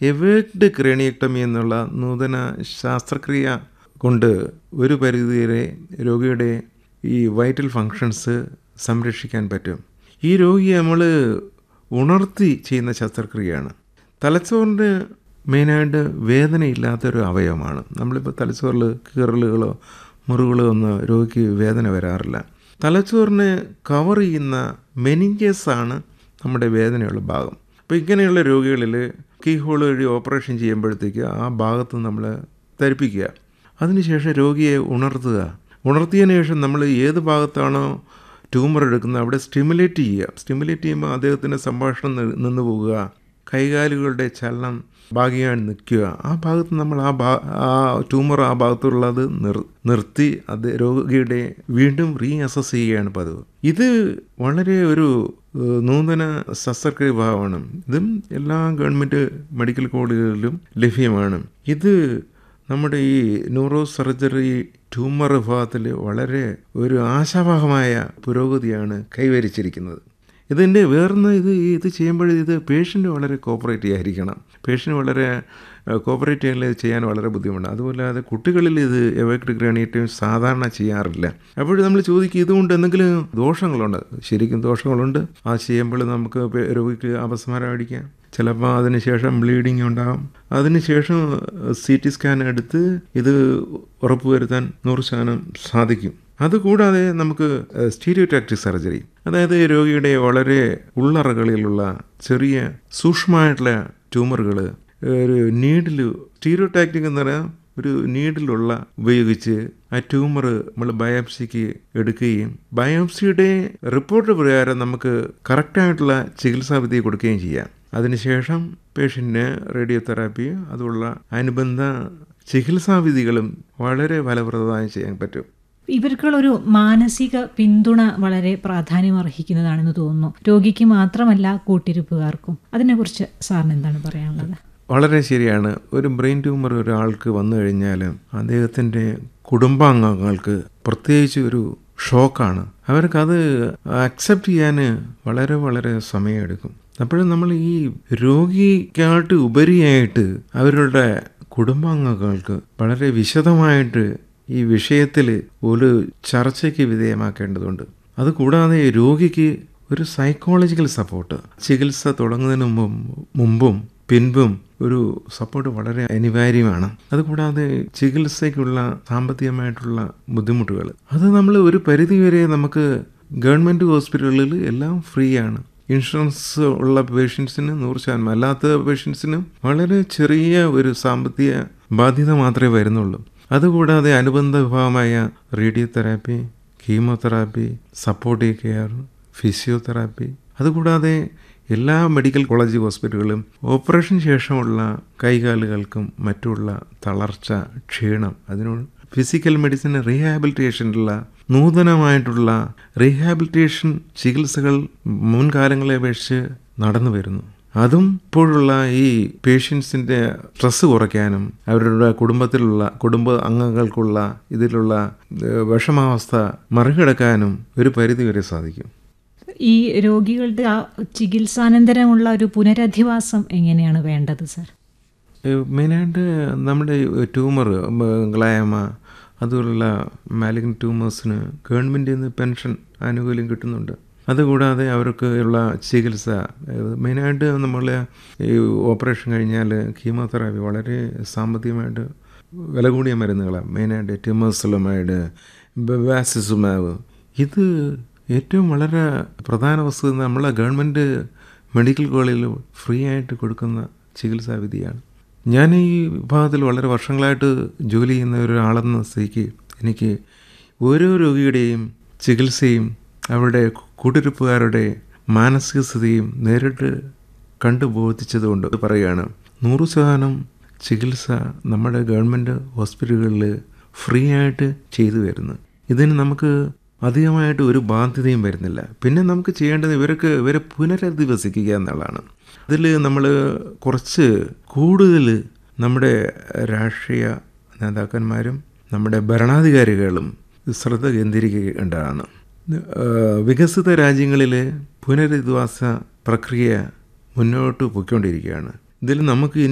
എവേക്ഡ് ക്രേണിയക്ടമി എന്നുള്ള നൂതന ശാസ്ത്രക്രിയ കൊണ്ട് ഒരു പരിധിവരെ രോഗിയുടെ ഈ വൈറ്റൽ ഫങ്ഷൻസ് സംരക്ഷിക്കാൻ പറ്റും ഈ രോഗിയെ നമ്മൾ ഉണർത്തി ചെയ്യുന്ന ശസ്ത്രക്രിയയാണ് തലച്ചോറിൻ്റെ മെയിനായിട്ട് വേദനയില്ലാത്തൊരു അവയവമാണ് നമ്മളിപ്പോൾ തലച്ചോറിൽ കീറലുകളോ മുറിവുകളോ ഒന്നും രോഗിക്ക് വേദന വരാറില്ല തലച്ചോറിനെ കവർ ചെയ്യുന്ന മെനിഞ്ചസ് ആണ് നമ്മുടെ വേദനയുള്ള ഭാഗം അപ്പോൾ ഇങ്ങനെയുള്ള രോഗികളിൽ കീ ഹോൾ വഴി ഓപ്പറേഷൻ ചെയ്യുമ്പോഴത്തേക്ക് ആ ഭാഗത്ത് നമ്മൾ ധരിപ്പിക്കുക അതിനുശേഷം രോഗിയെ ഉണർത്തുക ഉണർത്തിയതിന് ശേഷം നമ്മൾ ഏത് ഭാഗത്താണോ ട്യൂമർ എടുക്കുന്നത് അവിടെ സ്റ്റിമുലേറ്റ് ചെയ്യുക സ്റ്റിമുലേറ്റ് ചെയ്യുമ്പോൾ അദ്ദേഹത്തിൻ്റെ സംഭാഷണം നിന്ന് പോവുക കൈകാലുകളുടെ ചലനം ഭാഗിയായി നിൽക്കുക ആ ഭാഗത്ത് നമ്മൾ ആ ഭാ ആ ട്യൂമർ ആ ഭാഗത്തുള്ളത് നിർ നിർത്തി അത് രോഗിയുടെ വീണ്ടും റീ അസസ് ചെയ്യുകയാണ് പതിവ് ഇത് വളരെ ഒരു നൂതന ശസ്ത്രക്രിയ ഭാഗമാണ് ഇതും എല്ലാ ഗവൺമെൻറ് മെഡിക്കൽ കോളേജുകളിലും ലഭ്യമാണ് ഇത് നമ്മുടെ ഈ ന്യൂറോ സർജറി ട്യൂമർ വിഭാഗത്തിൽ വളരെ ഒരു ആശാവഹമായ പുരോഗതിയാണ് കൈവരിച്ചിരിക്കുന്നത് ഇതിൻ്റെ വേറൊന്ന് ഇത് ഇത് ചെയ്യുമ്പോൾ ഇത് പേഷ്യൻ്റ് വളരെ കോപ്പറേറ്റ് ചെയ്യാതിരിക്കണം പേഷ്യൻ്റ് വളരെ കോപ്പറേറ്റ് ചെയ്യാൻ ചെയ്യാൻ വളരെ ബുദ്ധിമുട്ടാണ് അതുപോലെ അത് കുട്ടികളിൽ ഇത് എവേക്ട് ഗ്രാനിയേറ്റവും സാധാരണ ചെയ്യാറില്ല അപ്പോൾ നമ്മൾ ചോദിക്കും ഇതുകൊണ്ട് എന്തെങ്കിലും ദോഷങ്ങളുണ്ട് ശരിക്കും ദോഷങ്ങളുണ്ട് ആ ചെയ്യുമ്പോൾ നമുക്ക് രോഗിക്ക് അപസ്മാരം അടിക്കാം ചിലപ്പോൾ അതിനുശേഷം ബ്ലീഡിങ് ഉണ്ടാകും അതിനുശേഷം സി ടി സ്കാൻ എടുത്ത് ഇത് ഉറപ്പുവരുത്താൻ നൂറ് ശതമാനം സാധിക്കും അതുകൂടാതെ നമുക്ക് സ്റ്റീരിയോടാക്ടിക് സർജറി അതായത് രോഗിയുടെ വളരെ ഉള്ളറകളിലുള്ള ചെറിയ സൂക്ഷ്മമായിട്ടുള്ള ട്യൂമറുകൾ ഒരു നീഡിൽ സ്റ്റീരിയോടാക്ടിക് എന്ന് പറഞ്ഞാൽ ഒരു നീഡിലുള്ള ഉപയോഗിച്ച് ആ ട്യൂമർ നമ്മൾ ബയോപ്സിക്ക് എടുക്കുകയും ബയോപ്സിയുടെ റിപ്പോർട്ട് പ്രകാരം നമുക്ക് കറക്റ്റായിട്ടുള്ള ചികിത്സാവിധി കൊടുക്കുകയും ചെയ്യാം അതിനുശേഷം പേഷ്യൻറ്റിന് റേഡിയോതെറാപ്പി അതുള്ള അനുബന്ധ ചികിത്സാവിധികളും വളരെ ഫലപ്രദമായി ചെയ്യാൻ പറ്റും ഇവർക്കുള്ളൊരു മാനസിക പിന്തുണ വളരെ പ്രാധാന്യം അർഹിക്കുന്നതാണെന്ന് തോന്നുന്നു രോഗിക്ക് മാത്രമല്ല കൂട്ടിരിപ്പുകാർക്കും അതിനെക്കുറിച്ച് സാറിന് എന്താണ് പറയാനുള്ളത് വളരെ ശരിയാണ് ഒരു ബ്രെയിൻ ട്യൂമർ ഒരാൾക്ക് വന്നു കഴിഞ്ഞാൽ അദ്ദേഹത്തിൻ്റെ കുടുംബാംഗങ്ങൾക്ക് പ്രത്യേകിച്ച് ഒരു ഷോക്കാണ് അവർക്കത് അക്സെപ്റ്റ് ചെയ്യാൻ വളരെ വളരെ സമയമെടുക്കും അപ്പോഴും നമ്മൾ ഈ രോഗിക്കായിട്ട് ഉപരിയായിട്ട് അവരുടെ കുടുംബാംഗങ്ങൾക്ക് വളരെ വിശദമായിട്ട് ഈ വിഷയത്തിൽ ഒരു ചർച്ചയ്ക്ക് വിധേയമാക്കേണ്ടതുണ്ട് അതുകൂടാതെ രോഗിക്ക് ഒരു സൈക്കോളജിക്കൽ സപ്പോർട്ട് ചികിത്സ തുടങ്ങുന്നതിന് മുമ്പും മുമ്പും പിൻപും ഒരു സപ്പോർട്ട് വളരെ അനിവാര്യമാണ് അതുകൂടാതെ ചികിത്സയ്ക്കുള്ള സാമ്പത്തികമായിട്ടുള്ള ബുദ്ധിമുട്ടുകൾ അത് നമ്മൾ ഒരു പരിധിവരെ നമുക്ക് ഗവൺമെൻറ് ഹോസ്പിറ്റലുകളിൽ എല്ലാം ഫ്രീ ആണ് ഇൻഷുറൻസ് ഉള്ള പേഷ്യൻസിന് നൂറ് ശതമാനം അല്ലാത്ത പേഷ്യൻസിന് വളരെ ചെറിയ ഒരു സാമ്പത്തിക ബാധ്യത മാത്രമേ വരുന്നുള്ളൂ അതുകൂടാതെ അനുബന്ധ വിഭാഗമായ radiotherapy chemotherapy supportive care physiotherapy അതുകൂടാതെ എല്ലാ മെഡിക്കൽ കോളേജ് ഹോസ്പിറ്റലുകളും ഓപ്പറേഷൻ ശേഷമുള്ള കൈകാലുകൾക്കും മറ്റുള്ള തളർച്ച ക്ഷീണം അതിനോട് ഫിസിക്കൽ മെഡിസിൻ റീഹാബിലിറ്റേഷനുള്ള നൂതനമായിട്ടുള്ള റീഹാബിലിറ്റേഷൻ ചികിത്സകൾ മുൻകാലങ്ങളെ അപേക്ഷിച്ച് നടന്നു വരുന്നു അതും ഇപ്പോഴുള്ള ഈ പേഷ്യൻസിൻ്റെ സ്ട്രെസ് കുറയ്ക്കാനും അവരുടെ കുടുംബത്തിലുള്ള കുടുംബ അംഗങ്ങൾക്കുള്ള ഇതിലുള്ള വിഷമാവസ്ഥ മറികടക്കാനും ഒരു പരിധി വരെ സാധിക്കും ഈ രോഗികളുടെ ആ ചികിത്സാനന്തരമുള്ള ഒരു പുനരധിവാസം എങ്ങനെയാണ് വേണ്ടത് സർ മെയിനായിട്ട് നമ്മുടെ ട്യൂമർ ഗ്ലയമ അതുപോലുള്ള മാലിഗ്നൻ ട്യൂമേഴ്സിന് ഗവൺമെൻറ്റിൽ നിന്ന് പെൻഷൻ ആനുകൂല്യം കിട്ടുന്നുണ്ട് അതുകൂടാതെ അവർക്ക് ഉള്ള ചികിത്സ മെയിനായിട്ട് നമ്മൾ ഈ ഓപ്പറേഷൻ കഴിഞ്ഞാൽ കീമോതെറാപ്പി വളരെ സാമ്പത്തികമായിട്ട് വില കൂടിയ മരുന്നുകളാണ് മെയിനായിട്ട് ട്യൂമേഴ്സലമൈഡ് ബെവാസിസുമാവ് ഇത് ഏറ്റവും വളരെ പ്രധാന വസ്തു നമ്മളെ ഗവൺമെൻറ് മെഡിക്കൽ കോളേജിൽ ഫ്രീ ആയിട്ട് കൊടുക്കുന്ന ചികിത്സാ വിധിയാണ് ഞാൻ ഈ വിഭാഗത്തിൽ വളരെ വർഷങ്ങളായിട്ട് ജോലി ചെയ്യുന്ന ഒരാളെന്ന സ്ഥിതിക്ക് എനിക്ക് ഓരോ രോഗിയുടെയും ചികിത്സയും അവരുടെ കൂട്ടിരിപ്പുകാരുടെ മാനസിക സ്ഥിതിയും നേരിട്ട് കണ്ടു ബോധിച്ചതുകൊണ്ട് പറയുകയാണ് നൂറ് ശതമാനം ചികിത്സ നമ്മുടെ ഗവൺമെൻറ് ഹോസ്പിറ്റലുകളിൽ ഫ്രീ ആയിട്ട് ചെയ്തു വരുന്നു ഇതിന് നമുക്ക് അധികമായിട്ട് ഒരു ബാധ്യതയും വരുന്നില്ല പിന്നെ നമുക്ക് ചെയ്യേണ്ടത് ഇവർക്ക് ഇവരെ പുനരധിവസിക്കുക എന്നുള്ളതാണ് അതിൽ നമ്മൾ കുറച്ച് കൂടുതൽ നമ്മുടെ രാഷ്ട്രീയ നേതാക്കന്മാരും നമ്മുടെ ഭരണാധികാരികളും ശ്രദ്ധ കേന്ദ്രീകരിക്കേണ്ടതാണ് വികസിത രാജ്യങ്ങളിൽ പുനരധിവാസ പ്രക്രിയ മുന്നോട്ട് പോയിക്കൊണ്ടിരിക്കുകയാണ് ഇതിൽ നമുക്ക്